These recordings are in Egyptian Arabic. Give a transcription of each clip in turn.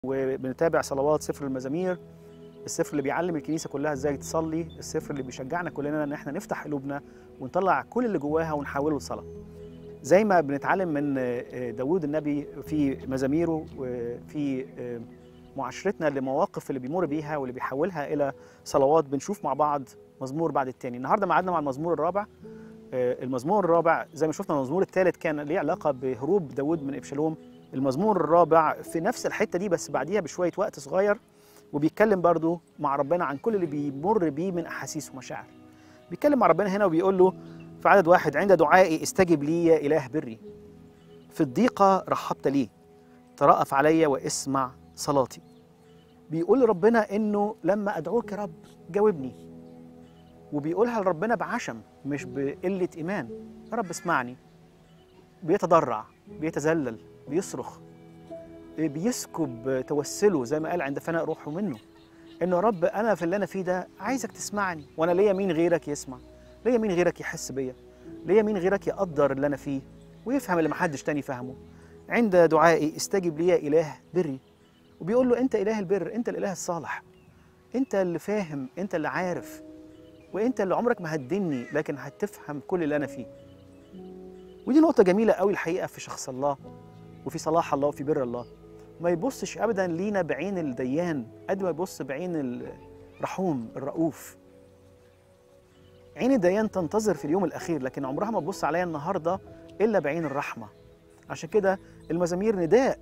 وبنتابع صلوات سفر المزامير السفر اللي بيعلم الكنيسه كلها ازاي تصلي السفر اللي بيشجعنا كلنا ان احنا نفتح قلوبنا ونطلع كل اللي جواها ونحوله لصلاه زي ما بنتعلم من داوود النبي في مزاميره وفي معاشرتنا لمواقف اللي بيمر بيها واللي بيحولها الى صلوات بنشوف مع بعض مزمور بعد التاني النهارده معادنا مع المزمور الرابع المزمور الرابع زي ما شفنا المزمور الثالث كان ليه علاقه بهروب داوود من ابشالوم المزمور الرابع في نفس الحته دي بس بعديها بشويه وقت صغير وبيتكلم برضو مع ربنا عن كل اللي بيمر بيه من احاسيس ومشاعر بيتكلم مع ربنا هنا وبيقول له في عدد واحد عند دعائي استجب لي يا اله بري في الضيقه رحبت لي ترأف علي واسمع صلاتي بيقول لربنا انه لما ادعوك يا رب جاوبني وبيقولها لربنا بعشم مش بقله ايمان يا رب اسمعني بيتضرع بيتذلل بيصرخ بيسكب توسله زي ما قال عند فناء روحه منه انه يا رب انا في اللي انا فيه ده عايزك تسمعني وانا ليا مين غيرك يسمع ليا مين غيرك يحس بيا ليا مين غيرك يقدر اللي انا فيه ويفهم اللي محدش تاني فهمه عند دعائي استجب لي يا اله بري وبيقول له انت اله البر انت الاله الصالح انت اللي فاهم انت اللي عارف وانت اللي عمرك ما هتدني لكن هتفهم كل اللي انا فيه ودي نقطة جميلة قوي الحقيقة في شخص الله وفي صلاح الله وفي بر الله ما يبصش ابدا لينا بعين الديان قد ما يبص بعين الرحوم الرؤوف عين الديان تنتظر في اليوم الاخير لكن عمرها ما تبص عليا النهارده الا بعين الرحمه عشان كده المزامير نداء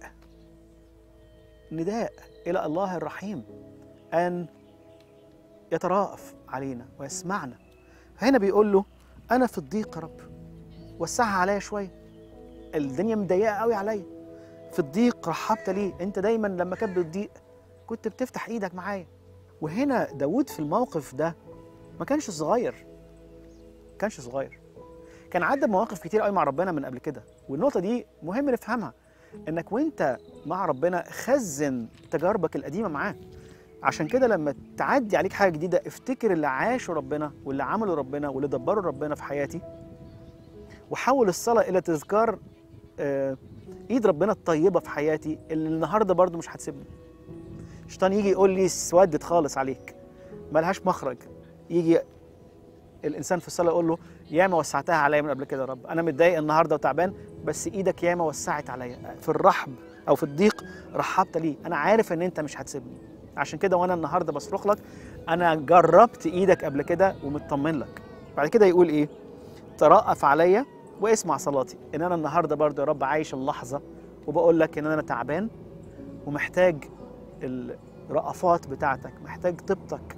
نداء الى الله الرحيم ان يتراءف علينا ويسمعنا هنا بيقول له انا في الضيق يا رب وسعها عليا شويه الدنيا مضيقه قوي عليا في الضيق رحبت ليه انت دايما لما كانت بتضيق كنت بتفتح ايدك معايا وهنا داود في الموقف ده ما كانش صغير ما كانش صغير كان عدى بمواقف كتير قوي مع ربنا من قبل كده والنقطه دي مهم نفهمها انك وانت مع ربنا خزن تجاربك القديمه معاه عشان كده لما تعدي عليك حاجه جديده افتكر اللي عاشه ربنا واللي عمله ربنا واللي دبره ربنا في حياتي وحول الصلاه الى تذكار آه ايد ربنا الطيبه في حياتي اللي النهارده برضو مش هتسيبني الشيطان يجي يقول لي سودت خالص عليك ملهاش مخرج يجي الانسان في الصلاه يقول له ياما وسعتها عليا من قبل كده يا رب انا متضايق النهارده وتعبان بس ايدك ياما وسعت عليا في الرحب او في الضيق رحبت لي انا عارف ان انت مش هتسيبني عشان كده وانا النهارده بصرخ لك انا جربت ايدك قبل كده ومطمن لك بعد كده يقول ايه ترأف عليا واسمع صلاتي ان انا النهارده برضه يا رب عايش اللحظه وبقول لك ان انا تعبان ومحتاج الرأفات بتاعتك محتاج طيبتك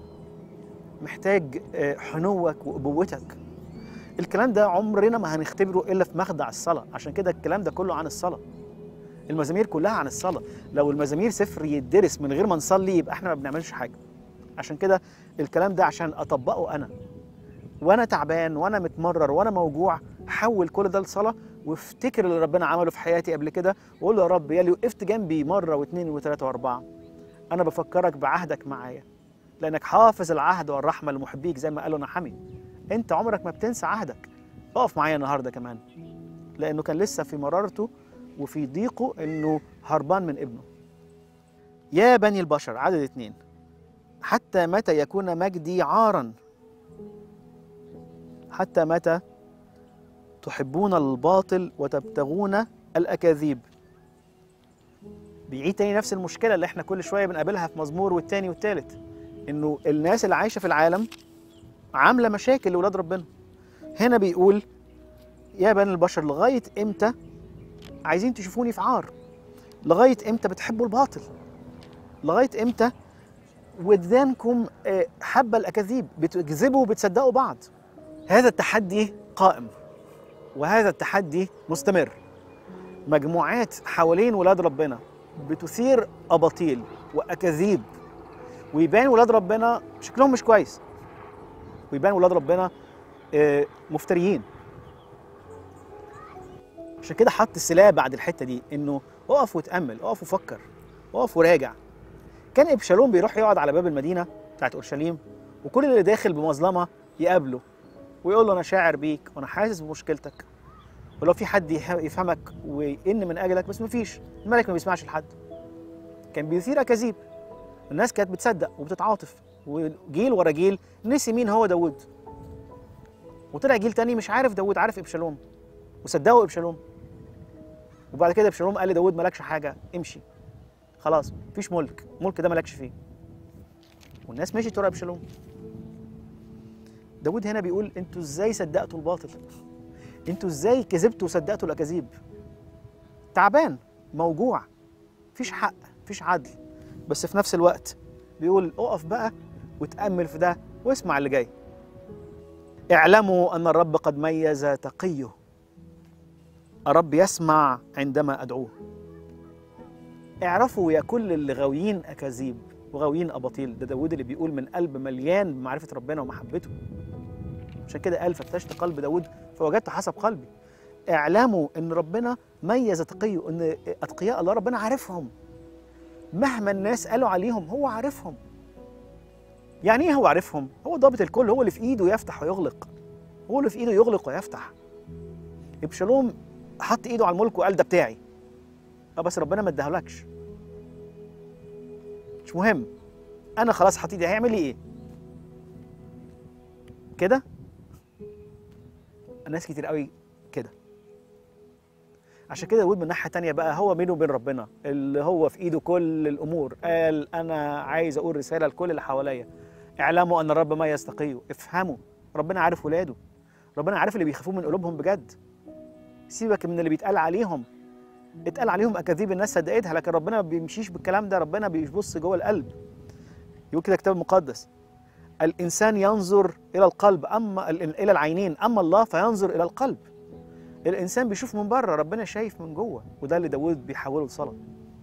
محتاج حنوك وابوتك الكلام ده عمرنا ما هنختبره الا في مخدع الصلاه عشان كده الكلام ده كله عن الصلاه المزامير كلها عن الصلاه لو المزامير سفر يدرس من غير ما نصلي يبقى احنا ما بنعملش حاجه عشان كده الكلام ده عشان اطبقه انا وانا تعبان وانا متمرر وانا موجوع حول كل ده لصلاه وافتكر اللي ربنا عمله في حياتي قبل كده وقول له يا رب يا اللي وقفت جنبي مره واثنين وثلاثه واربعه انا بفكرك بعهدك معايا لانك حافظ العهد والرحمه لمحبيك زي ما قالوا نحمي انت عمرك ما بتنسى عهدك اقف معايا النهارده كمان لانه كان لسه في مرارته وفي ضيقه انه هربان من ابنه يا بني البشر عدد اثنين حتى متى يكون مجدي عارا حتى متى تحبون الباطل وتبتغون الأكاذيب بيعيد تاني نفس المشكلة اللي احنا كل شوية بنقابلها في مزمور والتاني والتالت انه الناس اللي عايشة في العالم عاملة مشاكل لأولاد ربنا هنا بيقول يا بني البشر لغاية امتى عايزين تشوفوني في عار لغاية امتى بتحبوا الباطل لغاية امتى ودانكم حبة الأكاذيب بتكذبوا وبتصدقوا بعض هذا التحدي قائم وهذا التحدي مستمر مجموعات حوالين ولاد ربنا بتثير اباطيل واكاذيب ويبان ولاد ربنا شكلهم مش كويس ويبان ولاد ربنا مفتريين عشان كده حط السلاح بعد الحته دي انه اقف وتامل اقف وفكر اقف وراجع كان ابشالوم بيروح يقعد على باب المدينه بتاعت اورشليم وكل اللي داخل بمظلمه يقابله ويقول له انا شاعر بيك وانا حاسس بمشكلتك ولو في حد يفهمك ويئن من اجلك بس مفيش الملك ما بيسمعش لحد كان بيثير اكاذيب الناس كانت بتصدق وبتتعاطف وجيل ورا جيل نسي مين هو داوود وطلع جيل تاني مش عارف داوود عارف ابشالوم وصدقوا ابشالوم وبعد كده ابشالوم قال لداوود مالكش حاجه امشي خلاص مفيش ملك الملك ده مالكش فيه والناس مشيت ورا ابشالوم داوود هنا بيقول انتوا ازاي صدقتوا الباطل انتوا ازاي كذبتوا وصدقتوا الاكاذيب تعبان موجوع مفيش حق مفيش عدل بس في نفس الوقت بيقول اقف بقى وتأمل في ده واسمع اللي جاي اعلموا أن الرب قد ميز تقيه الرب يسمع عندما أدعوه اعرفوا يا كل اللي غاويين أكاذيب وغاويين أباطيل ده داود اللي بيقول من قلب مليان بمعرفة ربنا ومحبته عشان كده قال فتشت قلب داود فوجدت حسب قلبي اعلموا ان ربنا ميز تقيه ان اتقياء الله ربنا عارفهم مهما الناس قالوا عليهم هو عارفهم يعني ايه هو عارفهم هو ضابط الكل هو اللي في ايده يفتح ويغلق هو اللي في ايده يغلق ويفتح ابشالوم حط ايده على الملك وقال ده بتاعي اه بس ربنا ما اداهولكش مش مهم انا خلاص حطيت ايدي هيعمل لي ايه كده ناس كتير قوي كده عشان كده داود من ناحيه تانية بقى هو بينه وبين ربنا اللي هو في ايده كل الامور قال انا عايز اقول رساله لكل اللي حواليا اعلموا ان الرب ما يستقيه افهموا ربنا عارف ولاده ربنا عارف اللي بيخافوه من قلوبهم بجد سيبك من اللي بيتقال عليهم اتقال عليهم اكاذيب الناس صدقتها لكن ربنا ما بيمشيش بالكلام ده ربنا بيبص جوه القلب يقول كده الكتاب المقدس الانسان ينظر الى القلب اما الى العينين اما الله فينظر الى القلب الانسان بيشوف من بره ربنا شايف من جوه وده اللي داود بيحوله لصلاه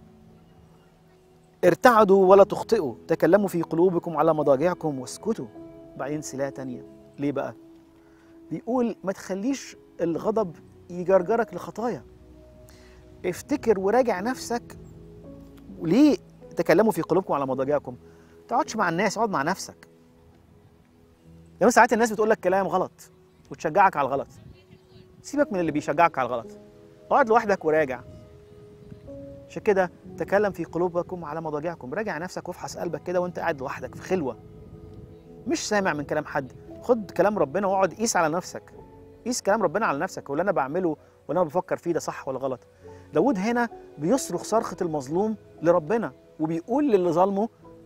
ارتعدوا ولا تخطئوا تكلموا في قلوبكم على مضاجعكم واسكتوا بعدين سلاة تانية ليه بقى بيقول ما تخليش الغضب يجرجرك لخطايا افتكر وراجع نفسك ليه تكلموا في قلوبكم على مضاجعكم تقعدش مع الناس اقعد مع نفسك لما ساعات الناس بتقول لك كلام غلط وتشجعك على الغلط سيبك من اللي بيشجعك على الغلط اقعد لوحدك وراجع عشان كده تكلم في قلوبكم على مضاجعكم راجع نفسك وافحص قلبك كده وانت قاعد لوحدك في خلوه مش سامع من كلام حد خد كلام ربنا واقعد قيس على نفسك قيس كلام ربنا على نفسك واللي انا بعمله واللي انا بفكر فيه ده صح ولا غلط داود هنا بيصرخ صرخة المظلوم لربنا وبيقول للي ظلمه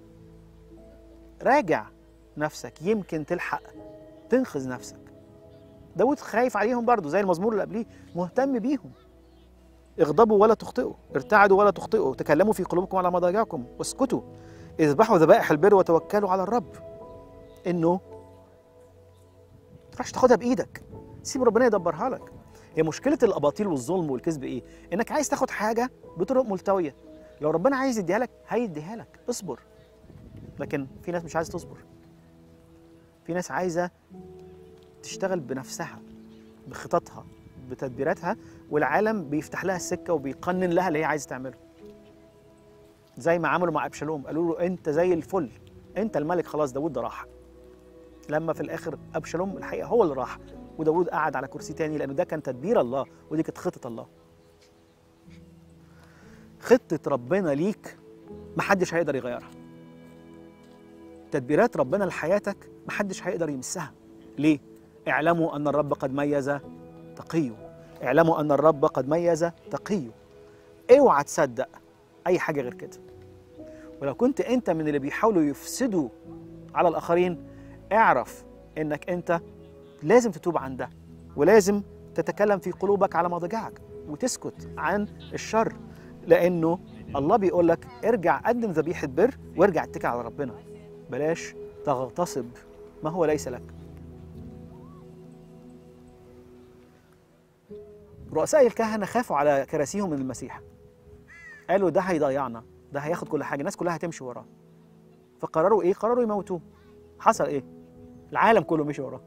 راجع نفسك يمكن تلحق تنقذ نفسك داود خايف عليهم برضه زي المزمور اللي قبليه مهتم بيهم اغضبوا ولا تخطئوا ارتعدوا ولا تخطئوا تكلموا في قلوبكم على مضاجعكم واسكتوا اذبحوا ذبائح البر وتوكلوا على الرب انه تروحش تاخدها بايدك سيب ربنا يدبرها لك هي مشكله الاباطيل والظلم والكذب ايه انك عايز تاخد حاجه بطرق ملتويه لو ربنا عايز يديها لك هيديها لك اصبر لكن في ناس مش عايزه تصبر في ناس عايزه تشتغل بنفسها بخططها بتدبيراتها والعالم بيفتح لها السكه وبيقنن لها اللي هي عايزه تعمله زي ما عملوا مع ابشالوم قالوا له انت زي الفل انت الملك خلاص داود ده راح لما في الاخر ابشالوم الحقيقه هو اللي راح وداود قعد على كرسي تاني لانه ده كان تدبير الله ودي كانت خطه الله خطه ربنا ليك محدش هيقدر يغيرها تدبيرات ربنا لحياتك محدش هيقدر يمسها ليه اعلموا ان الرب قد ميز تقيه اعلموا ان الرب قد ميز تقيه اوعى تصدق اي حاجه غير كده ولو كنت انت من اللي بيحاولوا يفسدوا على الاخرين اعرف انك انت لازم تتوب عن ده ولازم تتكلم في قلوبك على مضاجعك وتسكت عن الشر لانه الله بيقول لك ارجع قدم ذبيحه بر وارجع اتكل على ربنا بلاش تغتصب ما هو ليس لك رؤساء الكهنه خافوا على كراسيهم من المسيح قالوا ده هيضيعنا ده هياخد كل حاجه الناس كلها هتمشي وراه فقرروا ايه قرروا يموتوه حصل ايه العالم كله مشي وراه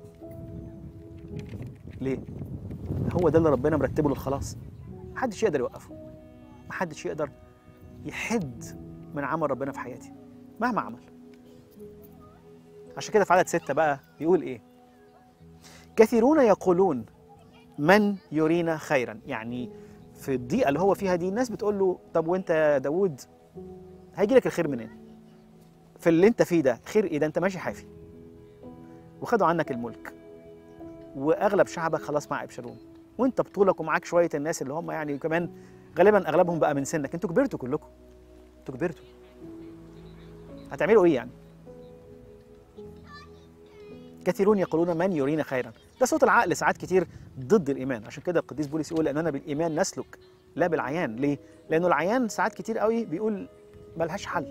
ليه هو ده اللي ربنا مرتبه للخلاص محدش يقدر يوقفه محدش يقدر يحد من عمل ربنا في حياتي مهما عمل عشان كده في عدد ستة بقى بيقول ايه كثيرون يقولون من يرينا خيرا يعني في الضيقه اللي هو فيها دي الناس بتقول له طب وانت يا داود هيجي لك الخير منين في اللي انت فيه ده خير ايه ده انت ماشي حافي وخدوا عنك الملك واغلب شعبك خلاص مع ابشالوم وانت بطولك ومعاك شويه الناس اللي هم يعني كمان غالبا اغلبهم بقى من سنك انتوا كبرتوا كلكم انتوا كبرتوا هتعملوا ايه يعني كثيرون يقولون من يرينا خيرا ده صوت العقل ساعات كتير ضد الايمان عشان كده القديس بولس يقول اننا بالايمان نسلك لا بالعيان ليه لانه العيان ساعات كتير قوي بيقول ملهاش حل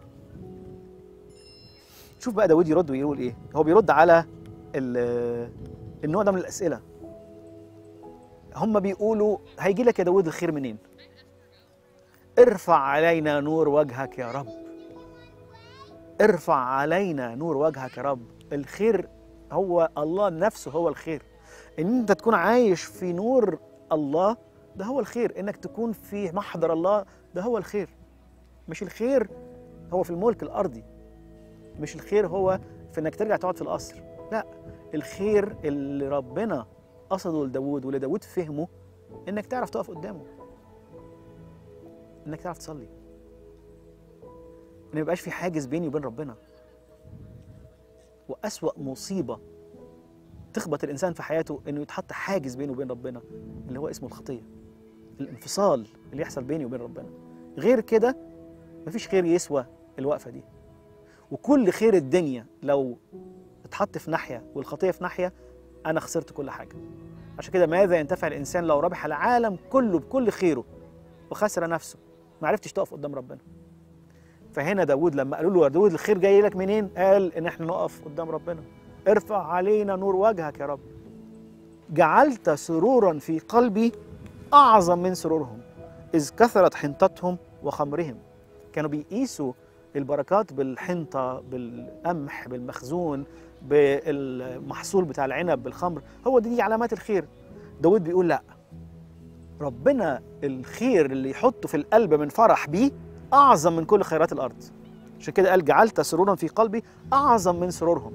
شوف بقى داود يرد ويقول ايه هو بيرد على ال- النوع ده من الاسئله هم بيقولوا هيجي لك يا داود الخير منين ارفع علينا نور وجهك يا رب ارفع علينا نور وجهك يا رب الخير هو الله نفسه هو الخير ان انت تكون عايش في نور الله ده هو الخير انك تكون في محضر الله ده هو الخير مش الخير هو في الملك الارضي مش الخير هو في انك ترجع تقعد في القصر لا الخير اللي ربنا قصده لداود واللي داود فهمه انك تعرف تقف قدامه انك تعرف تصلي ان ما يبقاش في حاجز بيني وبين ربنا واسوا مصيبه تخبط الانسان في حياته انه يتحط حاجز بينه وبين ربنا اللي هو اسمه الخطيه الانفصال اللي يحصل بيني وبين ربنا غير كده مفيش خير يسوى الوقفه دي وكل خير الدنيا لو اتحط في ناحيه والخطيه في ناحيه انا خسرت كل حاجه عشان كده ماذا ينتفع الانسان لو ربح العالم كله بكل خيره وخسر نفسه ما عرفتش تقف قدام ربنا فهنا داود لما قالوا له يا داود الخير جاي لك منين قال ان احنا نقف قدام ربنا ارفع علينا نور وجهك يا رب جعلت سرورا في قلبي اعظم من سرورهم اذ كثرت حنطتهم وخمرهم كانوا بيقيسوا البركات بالحنطه بالقمح بالمخزون بالمحصول بتاع العنب بالخمر هو دي, دي علامات الخير داود بيقول لا ربنا الخير اللي يحطه في القلب من فرح بيه اعظم من كل خيرات الارض عشان كده قال جعلت سرورا في قلبي اعظم من سرورهم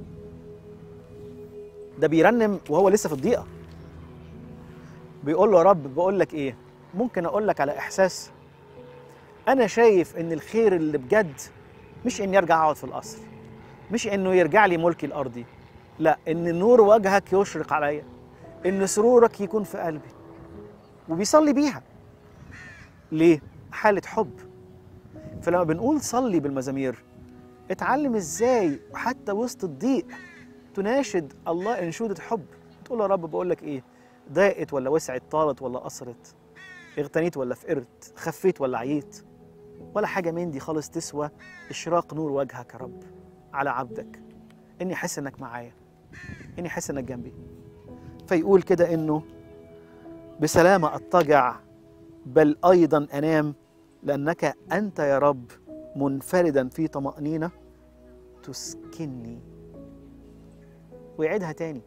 ده بيرنم وهو لسه في الضيقه بيقول له يا رب بقول لك ايه ممكن اقول لك على احساس انا شايف ان الخير اللي بجد مش اني ارجع اقعد في القصر مش انه يرجع لي ملكي الارضي لا ان نور وجهك يشرق عليا ان سرورك يكون في قلبي وبيصلي بيها ليه حاله حب فلما بنقول صلي بالمزامير اتعلم ازاي حتى وسط الضيق تناشد الله انشوده حب تقول يا رب بقول لك ايه ضاقت ولا وسعت طالت ولا قصرت اغتنيت ولا فقرت خفيت ولا عييت ولا حاجه من دي خالص تسوى اشراق نور وجهك يا رب على عبدك اني احس انك معايا اني احس انك جنبي فيقول كده انه بسلامه اضطجع بل ايضا انام لانك انت يا رب منفردا في طمانينه تسكنني ويعيدها تاني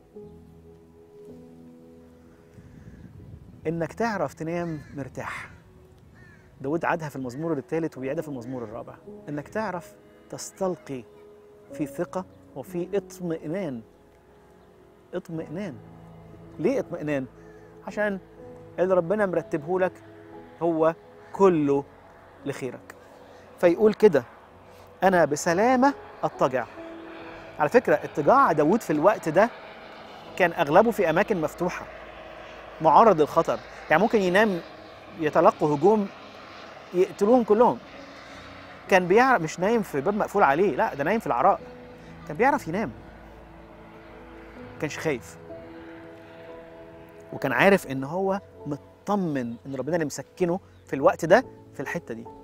انك تعرف تنام مرتاح داود عادها في المزمور الثالث وبيعيدها في المزمور الرابع انك تعرف تستلقي في ثقه وفي اطمئنان اطمئنان ليه اطمئنان عشان اللي ربنا مرتبه لك هو كله لخيرك فيقول كده انا بسلامه اضطجع على فكره اضطجاع داود في الوقت ده كان اغلبه في اماكن مفتوحه معرض للخطر يعني ممكن ينام يتلقوا هجوم يقتلوهم كلهم كان بيعرف مش نايم في باب مقفول عليه لا ده نايم في العراء كان بيعرف ينام كانش خايف وكان عارف ان هو مطمن ان ربنا اللي مسكنه في الوقت ده في الحته دي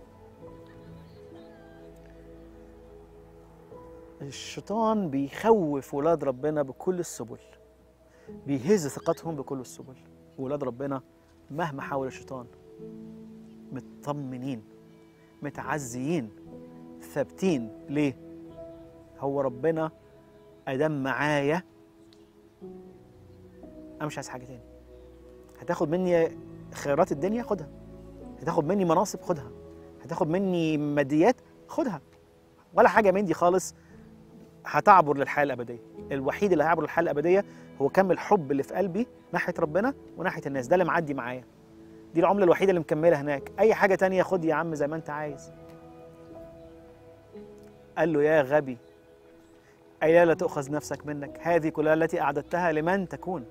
الشيطان بيخوف ولاد ربنا بكل السبل بيهز ثقتهم بكل السبل ولاد ربنا مهما حاول الشيطان مطمنين متعزيين ثابتين ليه هو ربنا ادام معايا انا مش عايز حاجه تاني هتاخد مني خيرات الدنيا خدها هتاخد مني مناصب خدها هتاخد مني ماديات خدها ولا حاجه من دي خالص هتعبر للحياه الابديه الوحيد اللي هيعبر للحياه الابديه هو كم الحب اللي في قلبي ناحيه ربنا وناحيه الناس ده اللي معدي معايا دي العمله الوحيده اللي مكمله هناك اي حاجه تانية خد يا عم زي ما انت عايز قال له يا غبي أي لا تؤخذ نفسك منك هذه كلها التي أعددتها لمن تكون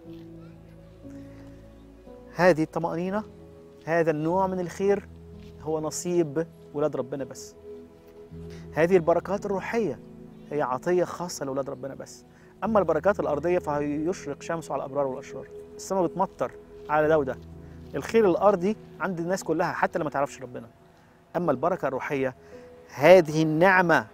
هذه الطمأنينة هذا النوع من الخير هو نصيب ولاد ربنا بس هذه البركات الروحية هي عطية خاصة لأولاد ربنا بس أما البركات الأرضية فهيشرق شمسه على الأبرار والأشرار السماء بتمطر على ده وده الخير الأرضي عند الناس كلها حتى اللي ما تعرفش ربنا أما البركة الروحية هذه النعمة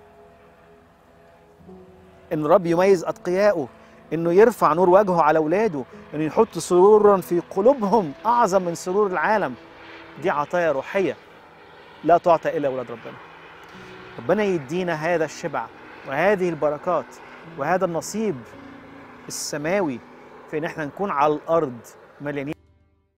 إن رب يميز أتقياءه إنه يرفع نور وجهه على أولاده إنه يحط سرورا في قلوبهم أعظم من سرور العالم دي عطايا روحية لا تعطى إلا أولاد ربنا ربنا يدينا هذا الشبع وهذه البركات وهذا النصيب السماوي في ان احنا نكون على الارض مليانين